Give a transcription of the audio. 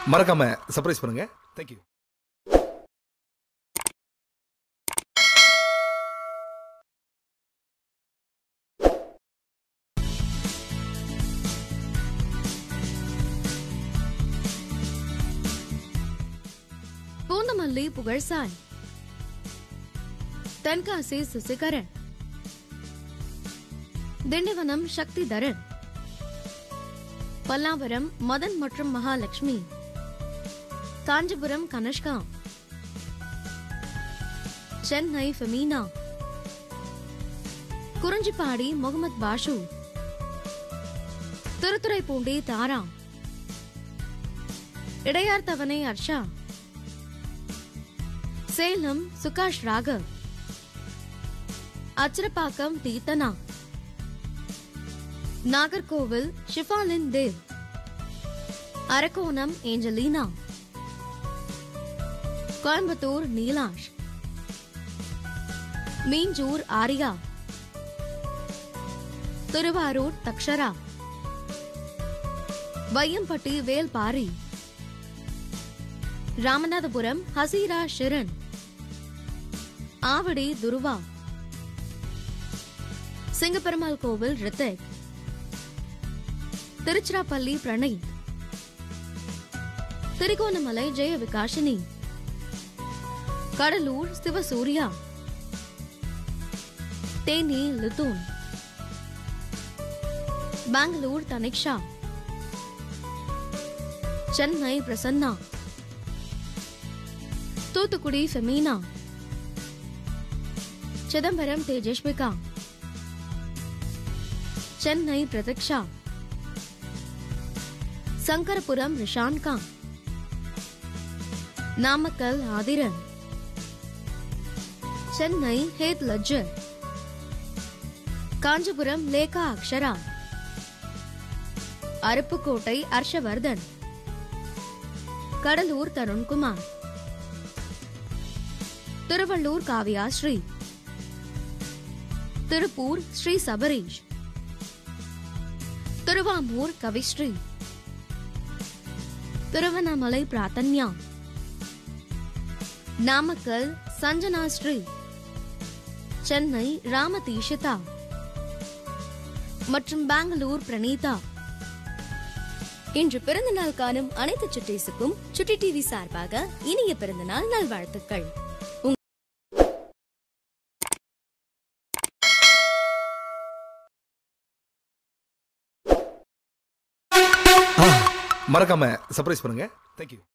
மறக்காம சர்ப்ரைஸ் பண்ணுங்க தேங்க்யூ பூந்தமல்லி புகழ்சாய் தென்காசி சுசிகரன் திண்டிவனம் சக்திதரன் பல்லாவரம் மதன் மற்றும் மகாலட்சுமி காஞ்சிபுரம் கனஷ்கா சென்னை ஃபெமீனா குறிஞ்சிப்பாடி முகமது பாஷு திருத்துறைப்பூண்டி தாரா இடையார்த்தவனை அர்ஷா சேலம் சுகாஷ் ராகவ் அச்சிரப்பாக்கம் தீர்த்தனா நாகர்கோவில் ஷிஃபாலின் தேவ் அரக்கோணம் ஏஞ்சலீனா கோயம்புத்தூர் நீலாஷ் மீஞ்சூர் ஆரியா திருவாரூர் தக்ஷரா வையம்பட்டி வேல்பாரி ராமநாதபுரம் ஹசீரா ஷிரன் ஆவடி துருவா சிங்கப்பெருமாள் கோவில் ரித்திக் திருச்சிராப்பள்ளி பிரணய் திருகோணமலை ஜெய விகாஷினி கடலூர் சிவசூர்யா தேனி லித்தூன் பெங்களூர் தனிக்ஷா சென்னை பிரசன்னா தூத்துக்குடி ஃபெமீனா சிதம்பரம் தேஜஸ்விகா சென்னை பிரதக்ஷா சங்கரபுரம் ரிஷான்கா நாமக்கல் ஆதிரன் சென்னை ஹேத் லஜ்ஜர் காஞ்சிபுரம் லேகா அக்ஷரா அருப்புக்கோட்டை ஹர்ஷவர்தன் கடலூர் தருண்குமார் திருவள்ளூர் காவியா ஸ்ரீ திருப்பூர் ஸ்ரீ சபரீஷ் திருவாமூர் கவிஸ்ரீ திருவண்ணாமலை பிராத்தன்யா நாமக்கல் சஞ்சனா ஸ்ரீ சென்னை ராமதீஷிதா மற்றும் பெங்களூர் பிரணீதா இன்று பிறந்தநாள் காணும் அனைத்து சுட்டீஸுக்கும் சுட்டி டிவி சார்பாக இனிய பிறந்தநாள் நல்வாழ்த்துக்கள் மறக்காம சர்ப்ரைஸ் பண்ணுங்க தேங்க்யூ